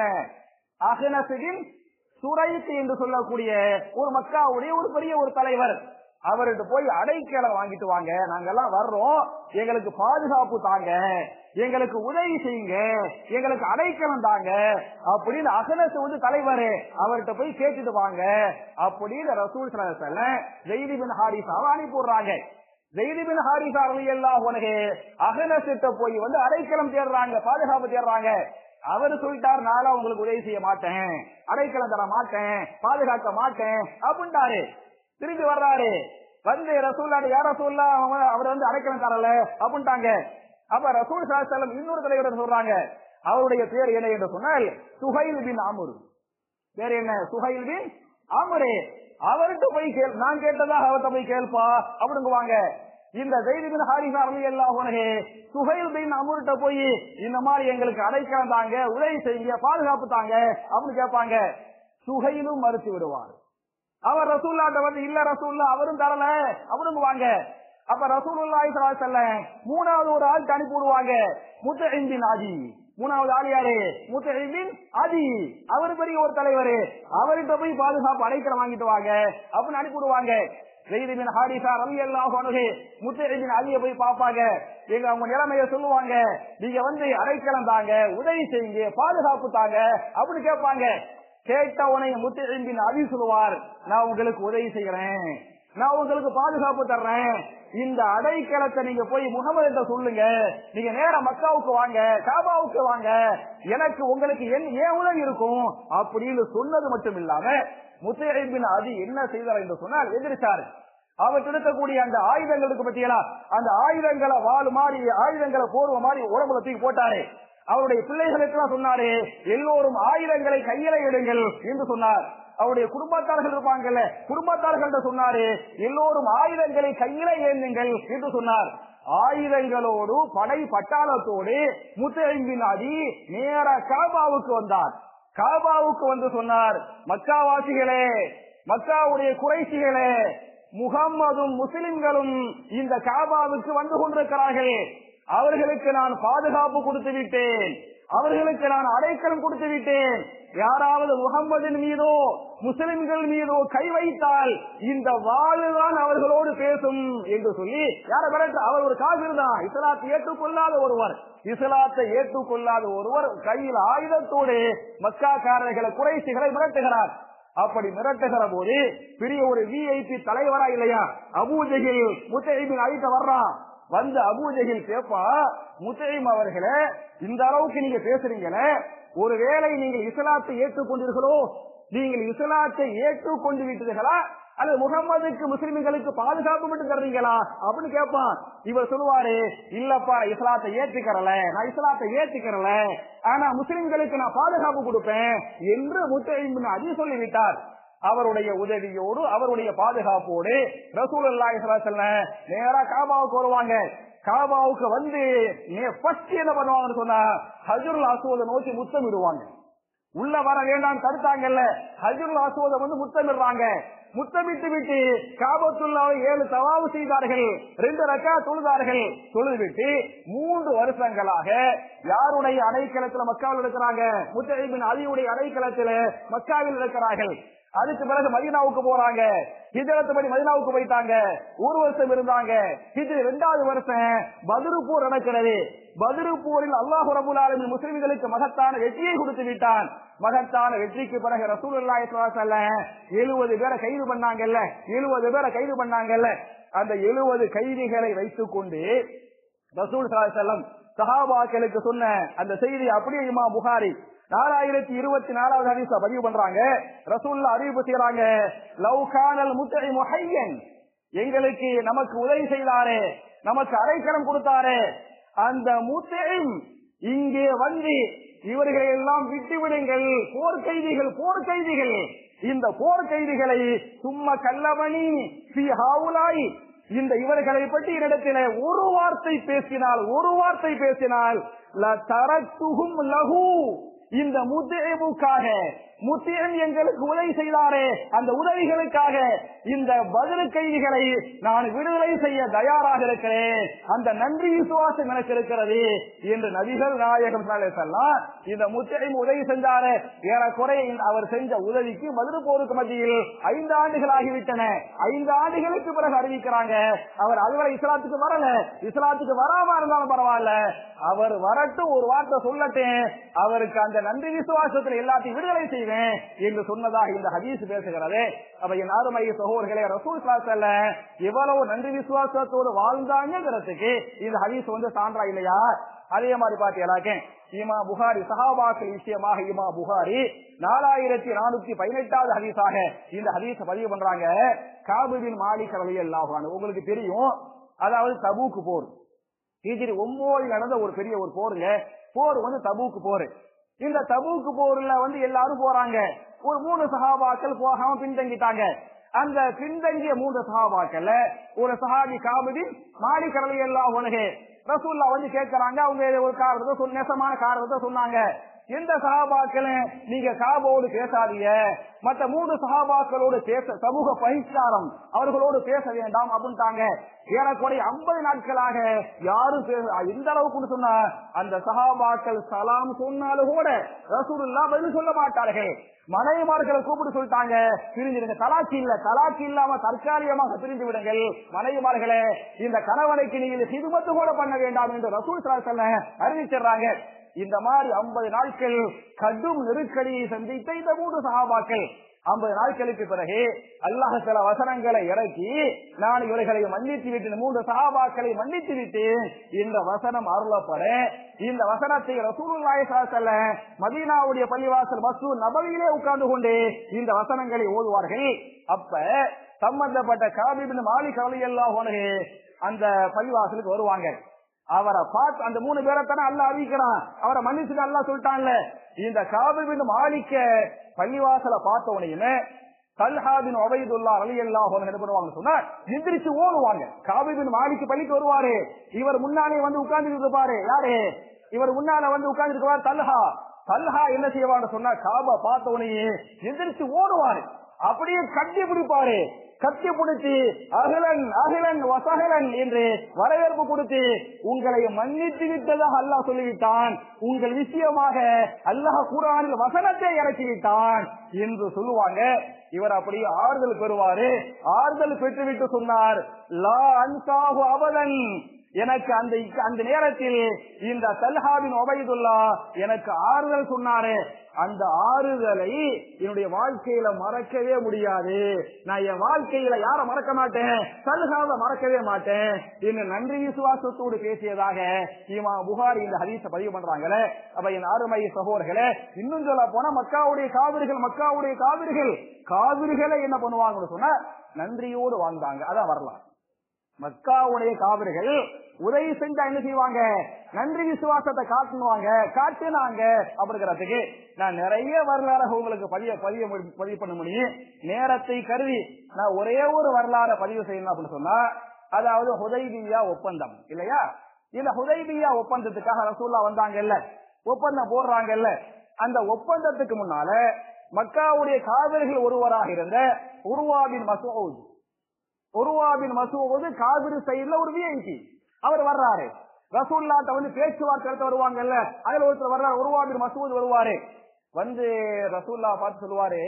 அகனசுபின் சுரைத்து என்று சொல்லக்கூடிய ஒரு மக்காவுடைய ஒரு பெரிய ஒரு தலைவர் அவர்கிட்ட போய் அடைக்கலம் வாங்கிட்டு வாங்க நாங்கெல்லாம் வர்றோம் எங்களுக்கு பாதுகாப்பு தாங்க எங்களுக்கு உதவி செய்யுங்க எங்களுக்கு அடைக்கலம் தாங்க அப்படின்னு அகனஸ் வந்து தலைவர் அவர்கிட்ட போய் கேட்டுட்டு வாங்க அப்படின்னு ரசூல் சொல்ல ஜெய்திபின் ஹாரிசாவை அனுப்பிடுறாங்க ஜெய்திபின் ஹாரிசா எல்லாம் உனக்கு அகனசிட்ட போய் வந்து அடைக்கலம் தேடுறாங்க பாதுகாப்பு தேடுறாங்க அவர் சொல்லிட்டார் நாளா உங்களுக்கு உதவி செய்ய மாட்டேன் அடைக்கலம் தர மாட்டேன் பாதுகாக்க மாட்டேன் அப்படின்ட்டாரு திரும்பி வர்றாரு வந்து ரசூல்லா யார் ரசூல்லா அவர் வந்து அடைக்கலம் தரல அப்படின்ட்டாங்க அப்ப ரசூல் சாஸ்திரம் இன்னொரு தலைவர் சொல்றாங்க அவருடைய பேர் என்ன என்று சொன்னால் சுஹைல் பின் அமுர் பேர் என்ன சுஹைல் பின் அமுரே அவர்கிட்ட போய் கேள் நான் கேட்டதாக அவர்கிட்ட போய் கேள்பா அப்படிங்குவாங்க இந்த ஜெயிலிபின் ஹாரிசா அலி அல்லா உனக்கு சுஹைல் பின் அமுர்கிட்ட போய் இந்த மாதிரி எங்களுக்கு அடைக்கலம் தாங்க உதவி செய்யுங்க பாதுகாப்பு தாங்க அப்படின்னு கேட்பாங்க சுஹைலும் மறுத்து விடுவார் அவர் ரசூல்லாட்ட வந்து இல்ல ரசூல்லா அவரும் தரல அவரும் வாங்க அப்ப ரசூலுல்லாஹி ஸல்லல்லாஹு மூணாவது ஒரு ஆள் அனுப்பி விடுவாங்க முத்தஹிம்பின் ஆதி மூணாவது ஆள் யாரு முத்தஹிம்பின் ஆதி அவர் பெரிய ஒரு தலைவர் அவர்கிட்ட போய் பாதுகாப்பு அடைக்கலம் வாங்கிட்டு வாங்க அப்படின்னு அனுப்பி விடுவாங்க ஜெயிதிபின் ஹாரிசா ரவி எல்லாம் சொன்னது முத்தஹிம்பின் ஆதியை போய் பார்ப்பாங்க எங்க அவங்க நிலைமைய சொல்லுவாங்க நீங்க வந்து அடைக்கலம் தாங்க உதவி செய்யுங்க பாதுகாப்பு தாங்க அப்படின்னு கேட்பாங்க கேட்ட உனைய முத்தின் அதி சொல்லுவார் நான் உங்களுக்கு உதவி செய்யறேன் நான் உங்களுக்கு பாதுகாப்பு தர்றேன் இந்த அடைக்கலத்தை நீங்க போய் முகமது சொல்லுங்க நீங்க நேர மக்காவுக்கு வாங்க காபாவுக்கு வாங்க எனக்கு உங்களுக்கு என் ஏன் உதவி இருக்கும் அப்படின்னு சொன்னது மட்டும் இல்லாம முத்தையபின் அதி என்ன செய்தார் என்று சொன்னால் எதிர்த்தார் அவர் இருக்கக்கூடிய அந்த ஆயுதங்களுக்கு பத்தியலா அந்த ஆயுதங்களை வாழ் மாறி ஆயுதங்களை போர்வ மாதிரி உடம்புல தூக்கி போட்டாரு அவருடைய பிள்ளைகளுக்கு சொன்னாரு எல்லோரும் ஆயுதங்களை கையில எடுங்கள் என்று சொன்னார் அவருடைய குடும்பத்தார்கள் இருப்பாங்கல்ல குடும்பத்தார்கள் சொன்னாரு எல்லோரும் ஆயுதங்களை கையில ஏந்துங்கள் என்று சொன்னார் ஆயுதங்களோடு படை பட்டாளத்தோடு முத்தையம்பின் அதி நேர காபாவுக்கு வந்தார் காபாவுக்கு வந்து சொன்னார் மக்காவாசிகளே மக்காவுடைய குறைசிகளே முகம்மதும் முஸ்லிம்களும் இந்த காபாவுக்கு வந்து கொண்டிருக்கிறார்கள் அவர்களுக்கு நான் பாதுகாப்பு கொடுத்து விட்டேன் அவர்களுக்கு நான் அடைக்கலம் கொடுத்து விட்டேன் யாராவது முகம்மதின் மீதோ முஸ்லிம்கள் மீதோ கை வைத்தால் இந்த வாழுதான் அவர்களோடு பேசும் என்று சொல்லி யார மிரட்டு அவர் ஒரு காவிர் தான் இஸ்லாத்தை ஏற்றுக்கொள்ளாத ஒருவர் இஸ்லாத்தை ஏற்றுக்கொள்ளாத ஒருவர் கையில் ஆயுதத்தோடு மக்காக்காரர்களை குறைசிகளை மிரட்டுகிறார் அப்படி மிரட்டுகிற போது பெரிய ஒரு விஐபி தலைவரா இல்லையா அபூஜகில் முத்தைபின் அழித்த வர்றான் வந்து அபூஜகில் கேப்பா முத்தைம் அவர்களே இந்த அளவுக்கு நீங்க பேசுறீங்களே ஒருவேளை நீங்கள் இஸ்லாத்தை ஏற்றுக்கொண்டீர்களோ நீங்கள் இஸ்லாத்தை ஏற்றுக்கொண்டு விட்டீர்களா அல்லது முகம்மதுக்கு முஸ்லிம்களுக்கு பாதுகாப்பு மட்டும் தர்றீங்களா அப்படின்னு கேட்பான் இவர் சொல்லுவாரு இல்லப்பா இஸ்லாத்தை ஏற்றுக்கிறல நான் இஸ்லாத்தை ஏற்றுக்கிறல ஆனா முஸ்லிம்களுக்கு நான் பாதுகாப்பு கொடுப்பேன் என்று முத்தைபின் அதி சொல்லிவிட்டார் அவருடைய உதவியோடு அவருடைய பாதுகாப்போடு ரசூலுல்லாஹி ஸல்லல்லாஹு அலைஹி வஸல்லம் நேரா காபாவுக்கு வருவாங்க காபாவுக்கு வந்து ஃபர்ஸ்ட் என்ன பண்ணுவாங்கன்னு சொன்னா ஹஜ்ருல் அஸ்வத நோக்கி முத்தமிடுவாங்க உள்ள வர வேண்டாம் தடுத்தாங்கல்ல ஹஜ்ருல் அஸ்வத வந்து முத்தமிடுறாங்க முத்தமிட்டு விட்டு காபத்துள்ளாவை ஏழு தவாவு செய்தார்கள் ரெண்டு ரக்கா தொழுதார்கள் தொழுது விட்டு மூன்று வருஷங்களாக யாருடைய அடைக்கலத்துல மக்காவில் இருக்கிறாங்க முத்தலிபின் அலியுடைய அடைக்கலத்துல மக்காவில் இருக்கிறார்கள் அதுக்கு பிறகு மதீனாவுக்கு போறாங்க ஹிஜரத்துபடி மதீனாவுக்கு போயிட்டாங்க ஒரு வருஷம் இருந்தாங்க இது இரண்டாவது வருஷம் பதுருப்பூர் நடக்கிறது பதுருப்பூரில் அல்லாஹு ரபுல் ஆலமின் முஸ்லிம்களுக்கு மகத்தான வெற்றியை கொடுத்து விட்டான் மகத்தான வெற்றிக்கு பிறகு ரசூலுல்லாஹி ஸல்லல்லாஹு அலைஹி வஸல்லம் 70 பேரை கைது பண்ணாங்கல்ல 70 பேரை கைது பண்ணாங்கல்ல அந்த 70 கைதிகளை வைத்துக் கொண்டு ரசூல் ஸல்லல்லாஹு அலைஹி வஸல்லம் சஹாபாக்களுக்கு சொன்ன அந்த செய்தி அப்படியே இமாம் புகாரி நாலாயிரத்தி இருபத்தி நாலாவது ஹதீஸ பதிவு பண்றாங்க ரசூல்லா அறிவிப்பு செய்யறாங்க லவ் கானல் முத்தகி முஹையன் எங்களுக்கு நமக்கு உதவி செய்தாரே நமக்கு அடைக்கலம் கொடுத்தாரே அந்த முத்தகம் இங்கே வந்து இவர்களை எல்லாம் விட்டு விடுங்கள் போர் கைதிகள் போர் கைதிகள் இந்த போர் கைதிகளை சும்மா கல்லமணி ஸ்ரீ ஹாவுலாய் இந்த இவர்களை பற்றி இடத்தில ஒரு வார்த்தை பேசினால் ஒரு வார்த்தை பேசினால் தரத்துகும் லகு இந்த முத்தேவுக்காக முத்தியன் எங்களுக்கு உதவி செய்தாரே அந்த உதவிகளுக்காக இந்த பதில் கைதிகளை நான் விடுதலை செய்ய தயாராக இருக்கிறேன் அந்த நன்றி விசுவாசம் எனக்கு இருக்கிறது என்று நபிகள் நாயகம் சொல்லலாம் இந்த முத்தியம் உதவி செஞ்சாரு ஏறக்குறைய அவர் செஞ்ச உதவிக்கு மதுரை போருக்கு மத்தியில் ஐந்து ஆண்டுகள் ஆகிவிட்டன ஐந்து ஆண்டுகளுக்கு பிறகு அறிவிக்கிறாங்க அவர் அதுவரை இஸ்லாத்துக்கு வரல இஸ்லாத்துக்கு வராம இருந்தாலும் பரவாயில்ல அவர் வரட்டும் ஒரு வார்த்தை சொல்லட்டேன் அவருக்கு அந்த நன்றி விசுவாசத்தில் எல்லாத்தையும் விடுதலை செய்வேன் என்று சொன்னதாக இந்த ஹதீஸ் பேசுகிறது அப்ப என் அருமை சகோதரர்களே ரசூல் சாசல்ல எவ்வளவு நன்றி விசுவாசத்தோடு வாழ்ந்தாங்கிறதுக்கு இந்த ஹதீஸ் வந்து சான்றா இல்லையா அதே மாதிரி பாத்தீங்களாக்க இமா புகாரி சஹாபாக்கள் விஷயமாக இமா புகாரி நாலாயிரத்தி நானூத்தி பதினெட்டாவது ஹதீஸாக இந்த ஹதீஸ பதிவு பண்றாங்க காபுவின் மாலிக் ரவி அல்லாஹான் உங்களுக்கு தெரியும் அதாவது தபூக்கு போர் ஹிஜ்ரி ஒன்பது நடந்த ஒரு பெரிய ஒரு போருங்க போர் வந்து தபூக்கு போர் இந்த தபூக்கு போர்ல வந்து எல்லாரும் போறாங்க ஒரு மூணு சகாபாக்கள் போகாம பின்தங்கிட்டாங்க அந்த பின்தங்கிய மூன்று சகாபாக்கள்ல ஒரு சஹாபி காபதி மாடி கடலை எல்லாம் உனகு ரசூல்லா வந்து கேட்கறாங்க அவங்க ஒரு காரணத்தை சொன்ன நெசமான காரணத்தை சொன்னாங்க எந்த சகாபாக்கள் நீங்க காபோடு பேசாதீங்க மற்ற மூன்று சகாபாக்களோடு பேச சமூக பகிஷ்காரம் அவர்களோடு பேச வேண்டாம் அப்படின்ட்டாங்க ஏறக்குறைய ஐம்பது நாட்களாக யாரும் பேச எந்த அளவுக்கு சொன்னா அந்த சகாபாக்கள் சலாம் சொன்னாலும் கூட ரசூலுல்லா பதில் சொல்ல மாட்டார்கள் மனைவிமார்களை கூப்பிட்டு சொல்லிட்டாங்க பிரிஞ்சிருங்க தலாக்கி இல்ல தலாக்கி இல்லாம தற்காலிகமாக பிரிந்து விடுங்கள் மனைவிமார்களே இந்த கணவனுக்கு நீங்கள் சிதுமத்து கூட பண்ண வேண்டாம் என்று ரசூல் சலாசல்ல அறிவிச்சிடுறாங்க இந்த மாதிரி ஐம்பது நாட்கள் கடும் நெருக்கடியை சந்தித்த இந்த மூன்று சகாபாக்கள் ஐம்பது நாட்களுக்கு பிறகு அல்லாஹ் சில வசனங்களை இறக்கி நான் இவர்களை மன்னித்து விட்டு மூன்று சகாபாக்களை மன்னித்து விட்டு இந்த வசனம் அருளப்பட இந்த வசனத்தை ரசூலுல்லாஹி ஸல்லல்லாஹு மதீனாவுடைய பள்ளிவாசல் மசூ நபவியிலே உட்கார்ந்து கொண்டு இந்த வசனங்களை ஓதுவார்கள் அப்ப சம்பந்தப்பட்ட காபிபின் மாலிக் ரலியல்லாஹு அன்ஹு அந்த பள்ளிவாசலுக்கு வருவாங்க அவரை பார்த்து அந்த மூணு பேரை தானே அல்ல அறிவிக்கிறான் அவரை மன்னிச்சுட்டு அல்லா சொல்லிட்டான்ல இந்த காபிபின் மாலிக்க பள்ளிவாசலை பார்த்த உடனே தல்ஹாபின் ஒபைதுல்லா அலி அல்லாஹ் என்ன பண்ணுவாங்க சொன்னா எந்திரிச்சு ஓடுவாங்க காபிபின் மாலிக்கு பள்ளிக்கு வருவாரு இவர் முன்னாலே வந்து உட்கார்ந்து இருப்பாரு யாரு இவர் முன்னால வந்து உட்கார்ந்து இருப்பார் தல்ஹா தல்ஹா என்ன செய்வான்னு சொன்னா காபா பார்த்த உடனே எந்திரிச்சு ஓடுவாரு அப்படியே கட்டி பிடிப்பாரு கட்டி பிடிச்சி அகிலன் அகிலன் வசகலன் என்று வரவேற்பு கொடுத்து உங்களை மன்னித்து விட்டதாக அல்லாஹ் சொல்லிவிட்டான் உங்கள் விஷயமாக அல்லாஹ் குரானில் வசனத்தை இறக்கிவிட்டான் என்று சொல்லுவாங்க இவர் அப்படியே ஆறுதல் பெறுவாரு ஆறுதல் பெற்றுவிட்டு சொன்னார் லா அன்சாஹு அவதன் எனக்கு அந்த அந்த நேரத்தில் இந்த தல்ஹாவின் ஒபைதுல்லா எனக்கு ஆறுதல் சொன்னாரு அந்த ஆறுதலை என்னுடைய வாழ்க்கையில மறக்கவே முடியாது நான் என் வாழ்க்கையில யார மறக்க மாட்டேன் தல்ஹாவை மறக்கவே மாட்டேன் என்று நன்றி விசுவாசத்தோடு பேசியதாக இமா புகாரி இந்த ஹதீஸ பதிவு பண்றாங்களே அப்ப என் அருமை சகோதரர்களே இன்னும் சொல்ல போனா மக்காவுடைய காவிரிகள் மக்காவுடைய காவிரிகள் காவிரிகளை என்ன பண்ணுவாங்கன்னு சொன்னா நன்றியோடு வாழ்ந்தாங்க அதான் வரலாம் மக்காவுடைய காவிரிகள் உதவி செஞ்சா என்ன செய்வாங்க நன்றி விசுவாசத்தை காட்டுவாங்க காட்டுனாங்க அப்படிங்கிறதுக்கு நான் நிறைய வரலாறு உங்களுக்கு பதிய பதிய முடி- பதிவு பண்ண முடியும் நேரத்தை கருதி நான் ஒரே ஒரு வரலாறு பதிவு செய்யணும் அப்படின்னு சொன்னா அதாவது ஹுதைபியா ஒப்பந்தம் இல்லையா இந்த ஹுதைபியா ஒப்பந்தத்துக்காக ரசூல்லா வந்தாங்கல்ல ஒப்பந்தம் போடுறாங்கல்ல அந்த ஒப்பந்தத்துக்கு முன்னால மக்காவுடைய காவிரிகள் ஒருவராக இருந்த உருவாபின் மசூத் உருவாபின் மசூது காவிரி சைடுல ஒரு விஐபி அவர் வர்றாரு ரசூல்லாட்ட வந்து பேச்சுவார்த்தை நடத்த வருவாங்கல்ல அதுல ஒருத்தர் வர்றாரு உருவாபின் மசூத் வருவாரு வந்து ரசூல்லா பார்த்து சொல்லுவாரு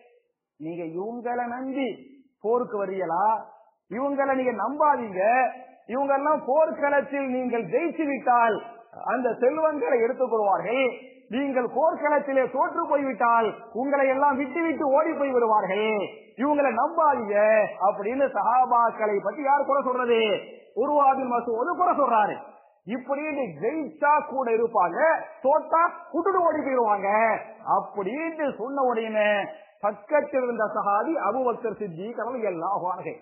நீங்க இவங்களை நம்பி போருக்கு வரீங்களா இவங்களை நீங்க நம்பாதீங்க இவங்க எல்லாம் போர்க்களத்தில் நீங்கள் ஜெயிச்சு விட்டால் அந்த செல்வங்களை எடுத்துக் கொள்வார்கள் நீங்கள் போர்க்களத்திலே தோற்று போய்விட்டால் உங்களை எல்லாம் விட்டு விட்டு ஓடி போய் விடுவார்கள் இவங்களை நம்பாதீங்க அப்படின்னு சஹாபாக்களை பத்தி யார் குறை சொல்றது உருவாபின் மசூது குறை சொல்றாரு இப்படின்னு ஜெயிச்சா கூட இருப்பாங்க தோட்டா விட்டுட்டு ஓடி போயிருவாங்க அப்படின்னு சொன்ன உடனே பக்கத்தில் இருந்த சஹாபி அபுபக்கர் சித்தி கடல் எல்லாம்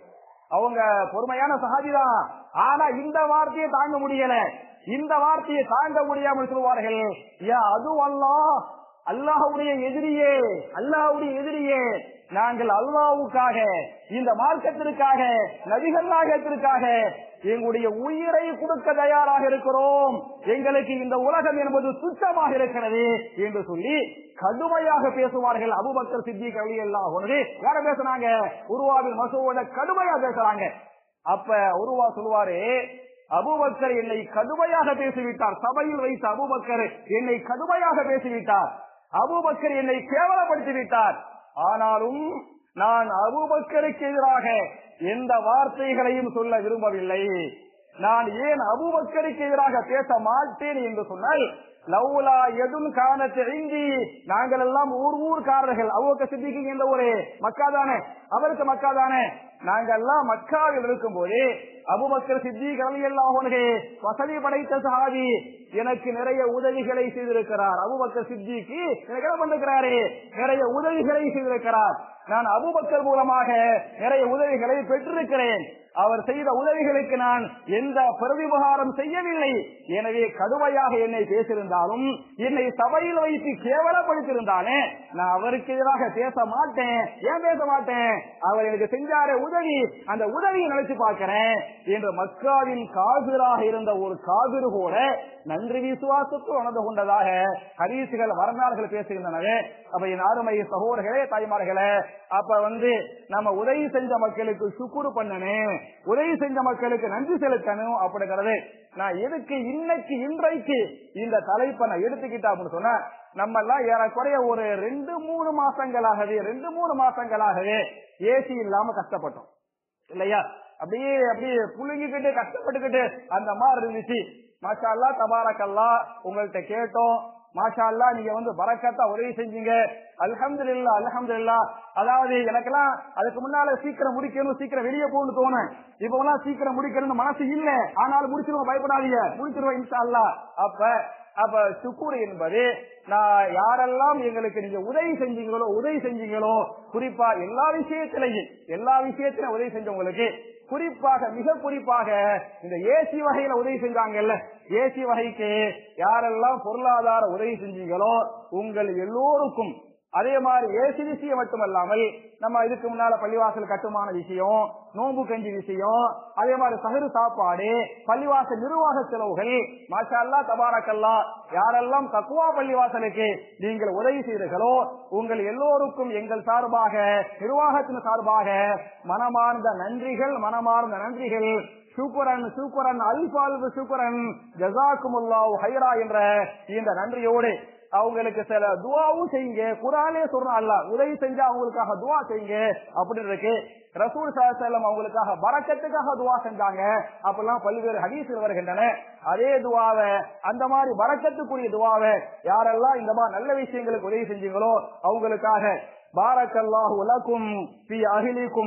அவங்க பொறுமையான சஹாபி தான் ஆனா இந்த வார்த்தையை தாங்க முடியல இந்த வார்த்தையை தாங்க முடியாமல் சொல்வார்கள் யா அது அல்லாஹ் அல்லாஹ்வுடைய எதிரியே அல்லாஹ்வுடைய எதிரியே நாங்கள் அல்லாஹ்வுக்காக இந்த மார்க்கத்திற்காக நபிகள் நாயகத்திற்காக எங்களுடைய உயிரை கொடுக்க தயாராக இருக்கிறோம் எங்களுக்கு இந்த உலகம் என்பது சுத்தமாக இருக்கிறது என்று சொல்லி கடுமையாக பேசுவார்கள் அபுபக்கர் சித்திக் அலி எல்லாம் ஒன்று யார பேசுனாங்க உருவாவின் மசூத கடுமையா பேசுறாங்க அப்ப உருவா சொல்லுவாரு அபுபக்கர் என்னை கடுமையாக பேசிவிட்டார் சபையில் வைத்த அபுபக்கர் என்னை கடுமையாக பேசிவிட்டார் அபுபக்கர் என்னை கேவலப்படுத்தி விட்டார் ஆனாலும் நான் அபுபக்கருக்கு எதிராக எந்த வார்த்தைகளையும் சொல்ல விரும்பவில்லை நான் ஏன் அபுபக்கருக்கு எதிராக பேச மாட்டேன் என்று சொன்னால் லவ்லா எதும் காணத்து இந்தி நாங்கள் எல்லாம் ஊர் ஊர்காரர்கள் அவுக்க சித்திக்கு என்ற ஒரு மக்கா தானே அவருக்கு மக்கா தானே நாங்கள் எல்லாம் மக்காவில் இருக்கும் போது அபுபக்கர் சித்தி எல்லாம் வசதி படைத்த சஹாபி எனக்கு நிறைய உதவிகளை செய்திருக்கிறார் அபுபக்கர் சித்திக்கு எனக்கு என்ன பண்ணிருக்கிறாரு நிறைய உதவிகளை செய்திருக்கிறார் நான் அபுபக்கர் மூலமாக நிறைய உதவிகளை பெற்றிருக்கிறேன் அவர் செய்த உதவிகளுக்கு நான் எந்த பிரதிபகாரம் செய்யவில்லை எனவே கடுமையாக என்னை பேசியிருந்தாலும் என்னை சபையில் வைத்து கேவலப்படுத்தியிருந்தானே நான் அவருக்கு எதிராக பேச மாட்டேன் ஏன் பேச மாட்டேன் அவர் எனக்கு செஞ்சார உதவி அந்த உதவியை நினைச்சு பார்க்கிறேன் என்று மக்காவின் காவிராக இருந்த ஒரு காவிரு கூட நன்றி விசுவாசத்து உணர்ந்து கொண்டதாக ஹரீசுகள் வரலாறுகள் பேசுகின்றனவே அப்ப என் அருமை சகோதரர்களே தாய்மார்களே அப்ப வந்து நம்ம உதவி செஞ்ச மக்களுக்கு சுக்குரு பண்ணணும் உதவி செஞ்ச மக்களுக்கு நன்றி செலுத்தணும் அப்படிங்கறது நான் எதுக்கு இன்னைக்கு இன்றைக்கு இந்த தலைப்பை நான் எடுத்துக்கிட்டா அப்படின்னு சொன்னா நம்ம எல்லாம் ஏறக்குறைய ஒரு ரெண்டு மூணு மாசங்களாகவே ரெண்டு மூணு மாசங்களாகவே ஏசி இல்லாம கஷ்டப்பட்டோம் இல்லையா அப்படியே அப்படியே புழுங்கிக்கிட்டு கஷ்டப்பட்டுக்கிட்டு அந்த மாதிரி இருந்துச்சு மாஷா அல்லா தபாரக்கல்லா உங்கள்கிட்ட கேட்டோம் மாஷா அல்லா நீங்க வந்து பறக்கத்தா உதவி செஞ்சீங்க அல்ஹம்துலில்லா அல்ஹம்துலில்லா அதாவது எனக்கெல்லாம் அதுக்கு முன்னால சீக்கிரம் முடிக்கணும் சீக்கிரம் வெளியே போகணும்னு தோணும் இப்ப எல்லாம் சீக்கிரம் முடிக்கணும்னு மனசு இல்ல ஆனாலும் முடிச்சிருவோம் பயப்படாதீங்க முடிச்சிருவோம் இன்ஷா அல்லா அப்ப அப்ப சுக்குர் என்பது நான் யாரெல்லாம் எங்களுக்கு நீங்க உதவி செஞ்சீங்களோ உதவி செஞ்சீங்களோ குறிப்பா எல்லா விஷயத்திலையும் எல்லா விஷயத்திலும் உதவி செஞ்சவங்களுக்கு குறிப்பாக மிக குறிப்பாக இந்த ஏசி வகையில உதவி செஞ்சாங்கல்ல ஏசி வகைக்கு யாரெல்லாம் பொருளாதார உதவி செஞ்சீங்களோ உங்கள் எல்லோருக்கும் அதே மாதிரி ஏசி விஷயம் மட்டுமல்லாமல் நம்ம இதுக்கு முன்னால பள்ளிவாசல் கட்டுமான விஷயம் நோம்பு கஞ்சி விஷயம் அதே மாதிரி சகரு சாப்பாடு பள்ளிவாசல் நிர்வாக செலவுகள் மாஷா தபாரக்கல்லா யாரெல்லாம் தக்குவா பள்ளிவாசலுக்கு நீங்கள் உதவி செய்தீர்களோ உங்கள் எல்லோருக்கும் எங்கள் சார்பாக நிர்வாகத்தின் சார்பாக மனமார்ந்த நன்றிகள் மனமார்ந்த நன்றிகள் சூப்பரன் சூப்பரன் அல்பு அல்பு சூப்பரன் ஜசாக்குமுல்லாவு ஹைரா என்ற இந்த நன்றியோடு அவங்களுக்கு சில துவாவும் செய்யுங்க குரானே சொல்றான் அல்ல உதவி செஞ்சா அவங்களுக்காக துவா செய்யுங்க அப்படின்னு இருக்கு ரசூல் செல்லம் அவங்களுக்காக பறக்கத்துக்காக துவா செஞ்சாங்க அப்பெல்லாம் பல்வேறு ஹதீசுகள் வருகின்றன அதே துவாவை அந்த மாதிரி பறக்கத்துக்குரிய துவாவை யாரெல்லாம் இந்த மாதிரி நல்ல விஷயங்களுக்கு உதவி செஞ்சீங்களோ அவங்களுக்காக பாரக்கல்லாஹு உலக்கும் பி அகிலிக்கும்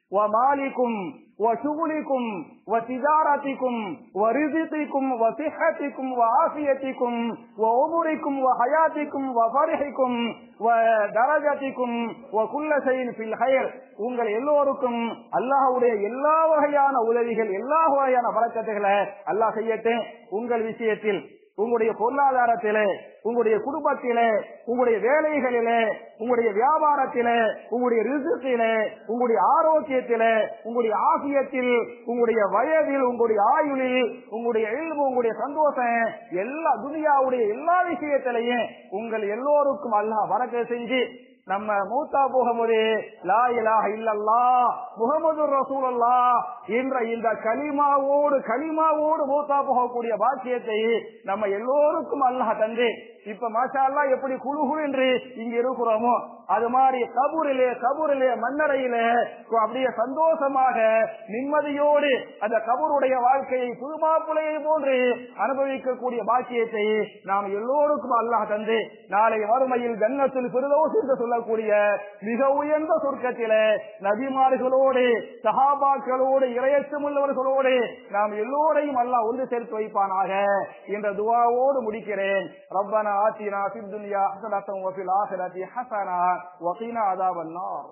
ومالكم وشغلكم وتجارتكم ورزقكم وصحتكم وعافيتكم وعمركم وحياتكم وفرحكم ودرجتكم وكل شيء في الخير உங்கள் எல்லோருக்கும் அல்லாஹ்வுடைய எல்லா வகையான உதவிகள் எல்லா வகையான பழக்கத்தைகளை அல்லாஹ் செய்யட்டும் உங்கள் விஷயத்தில் உங்களுடைய பொருளாதாரத்திலே உங்களுடைய குடும்பத்திலே உங்களுடைய வேலைகளிலே உங்களுடைய வியாபாரத்திலே உங்களுடைய ரிசுக்கிலே உங்களுடைய ஆரோக்கியத்திலே உங்களுடைய ஆசியத்தில் உங்களுடைய வயதில் உங்களுடைய ஆயுளில் உங்களுடைய இல்மு உங்களுடைய சந்தோஷம் எல்லா துனியாவுடைய எல்லா விஷயத்திலையும் உங்கள் எல்லோருக்கும் அல்லாஹ் வரக்க செஞ்சு நம்ம மூத்தா போகும்போது லா இலாஹ இல்லல்லா முகமது ரசூலல்லா என்ற இந்த கலிமாவோடு கலிமாவோடு மூத்தா போகக்கூடிய பாக்கியத்தை நம்ம எல்லோருக்கும் அல்லாஹ் தந்து இப்ப மாஷா அல்லாஹ் எப்படி குழுகு என்று இங்க இருக்கிறோமோ அது மாதிரி கபூரிலே கபூரிலே மன்னரையிலே அப்படியே சந்தோஷமாக நிம்மதியோடு அந்த கபூருடைய வாழ்க்கையை புதுமாப்பிள்ளையை போன்று அனுபவிக்கக்கூடிய பாக்கியத்தை நாம் எல்லோருக்கும் அல்லாஹ் தந்து நாளை வறுமையில் ஜன்னத்தில் பெருதோஸ் என்று சொல்லக்கூடிய மிக உயர்ந்த சொர்க்கத்திலே நபிமார்களோடு சஹாபாக்களோடு இரையச்சமுள்ளவர்களோடு நாம் எல்லோரையும் அல்லாஹ் ஒன்று சேர்த்து வைப்பானாக என்ற துவாவோடு முடிக்கிறேன் ரப்பனா ஆத்தினா ஃபித் துன்யா ஹஸனத்தன் வ ஃபில் ஆখিরাতি ஹஸனா வ கீனா அஸாபன் நார்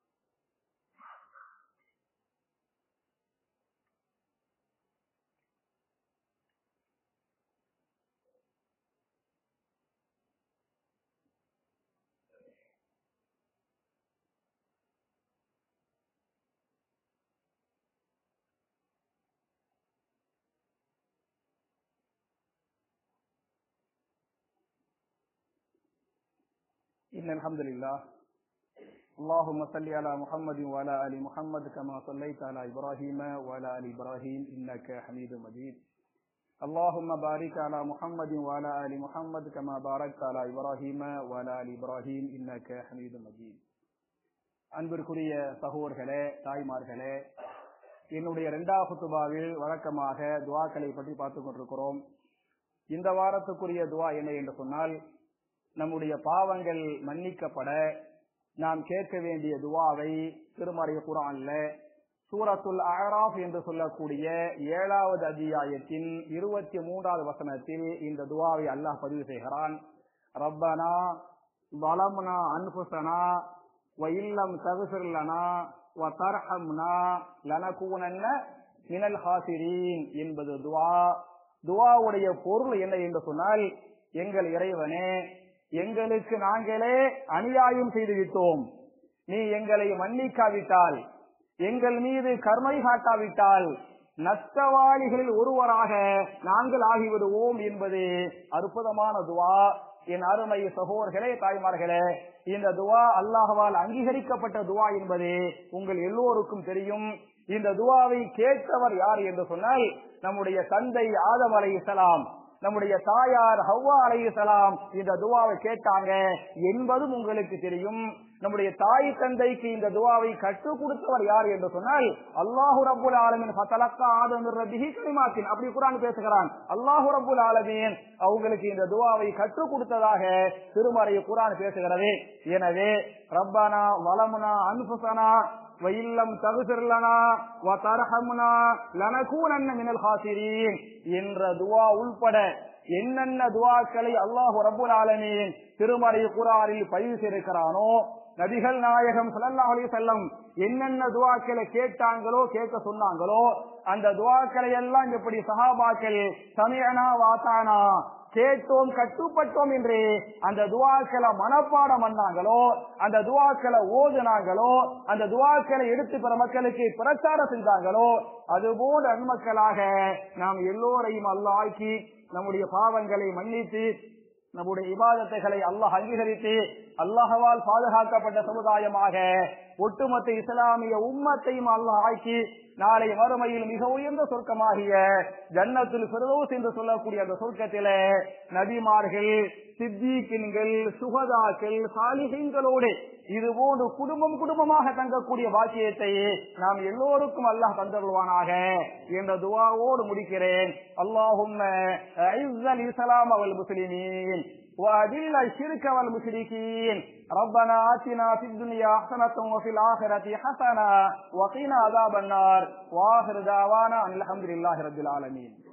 إن الحمد لله اللهم صل على محمد وعلى آل محمد كما صليت على إبراهيم وعلى آل إبراهيم إنك حميد مجيد اللهم بارك على محمد وعلى آل محمد كما باركت على إبراهيم وعلى آل إبراهيم إنك حميد مجيد அன்பிற்குரிய சகோதர்களே தாய்மார்களே என்னுடைய இரண்டாவது குத்துபாவில் வழக்கமாக துவாக்களை பற்றி பார்த்துக் கொண்டிருக்கிறோம் இந்த வாரத்துக்குரிய துவா என்ன என்று சொன்னால் நம்முடைய பாவங்கள் மன்னிக்கப்பட நாம் கேட்க வேண்டிய துவாவை திருமறை குரான்ல சூரத்துல் அஹராஃப் என்று சொல்லக்கூடிய ஏழாவது அத்தியாயத்தின் இருபத்தி மூன்றாவது வசனத்தில் இந்த துவாவை அல்லாஹ் பதிவு செய்கிறான் ரப்பனா வலம்னா அன்புசனா வயில்லம் தகுசிர்லனா வதர்ஹம்னா லனகூனன்ன மினல் ஹாசிரீன் என்பது துவா துவாவுடைய பொருள் என்ன என்று சொன்னால் எங்கள் இறைவனே எங்களுக்கு நாங்களே அநியாயம் செய்து விட்டோம் நீ எங்களை மன்னிக்காவிட்டால் எங்கள் மீது கருணை காட்டாவிட்டால் நஷ்டவாளிகளில் ஒருவராக நாங்கள் ஆகிவிடுவோம் என்பது அற்புதமான துவா என் அருமை சகோதர்களே தாய்மார்களே இந்த துவா அல்லாஹவால் அங்கீகரிக்கப்பட்ட துவா என்பது உங்கள் எல்லோருக்கும் தெரியும் இந்த துவாவை கேட்டவர் யார் என்று சொன்னால் நம்முடைய தந்தை ஆதம் அலை நம்முடைய தாயார் ஹவ்வா அலையுசலாம் இந்த துவாவை கேட்டாங்க என்பதும் உங்களுக்கு தெரியும் நம்முடைய தாய் தந்தைக்கு இந்த துவாவை கற்றுக் கொடுத்தவர் யார் என்று சொன்னால் அல்லாஹு ரபுல் ஆலமின் ஃபதலக்கா ஆதம் ரபிஹி கலிமாத்தின் அப்படி குரான் பேசுகிறான் அல்லாஹு ரபுல் ஆலமீன் அவங்களுக்கு இந்த துவாவை கற்றுக் கொடுத்ததாக திருமறை குரான் பேசுகிறது எனவே ரப்பானா வலமுனா அன்புசனா வயில்லம் தகுசிர்லனா வ தரஹம்னா லனகூனன்ன மினல் ஹாசிரீன் என்ற துவா உள்பட என்னென்ன துவாக்களை அல்லாஹ் ரப்புல் ஆலமீன் திருமறை குரானில் பதிவு செய்திருக்கிறானோ நபிகள் நாயகம் ஸல்லல்லாஹு அலைஹி வஸல்லம் என்னென்ன துவாக்களை கேட்டாங்களோ கேட்க சொன்னாங்களோ அந்த துவாக்களை எல்லாம் எப்படி சஹாபாக்கள் சமயனா வாத்தானா கேட்டோம் கட்டுப்பட்டோம் என்று அந்த துவாக்களை மனப்பாடம் பண்ணாங்களோ அந்த துவாக்களை ஓதுனாங்களோ அந்த துவாக்களை எடுத்து பிற மக்களுக்கு பிரச்சாரம் செஞ்சாங்களோ அதுபோல நன்மக்களாக நாம் எல்லோரையும் அல்லாக்கி நம்முடைய பாவங்களை மன்னித்து நம்முடைய இபாதத்தைகளை அல்லாஹ் அங்கீகரித்து அல்லாஹவால் பாதுகாக்கப்பட்ட சமுதாயமாக ஒட்டுமொத்த இஸ்லாமிய உம்மத்தையும் அல்லாஹ் ஆக்கி நாளை மறுமையில் மிக உயர்ந்த சொர்க்கமாகிய ஜன்னத்தில் பிரதோஸ் என்று சொல்லக்கூடிய அந்த சொர்க்கத்திலே நபிமார்கள் சித்திகின்கள் சுகதாக்கள் சாலிகங்களோடு இது போன்று குடும்பம் குடும்பமாக தங்கக்கூடிய பாக்கியத்தை நாம் எல்லோருக்கும் அல்லாஹ் தந்தருவானாக என்ற துவாவோடு முடிக்கிறேன் அல்லாஹும் இஸ்லாம் அவள் முஸ்லிமீன் وأذل الشرك والمشركين ربنا آتنا في الدنيا حسنة وفي الآخرة حسنة وقنا عذاب النار وآخر دعوانا أن الحمد لله رب العالمين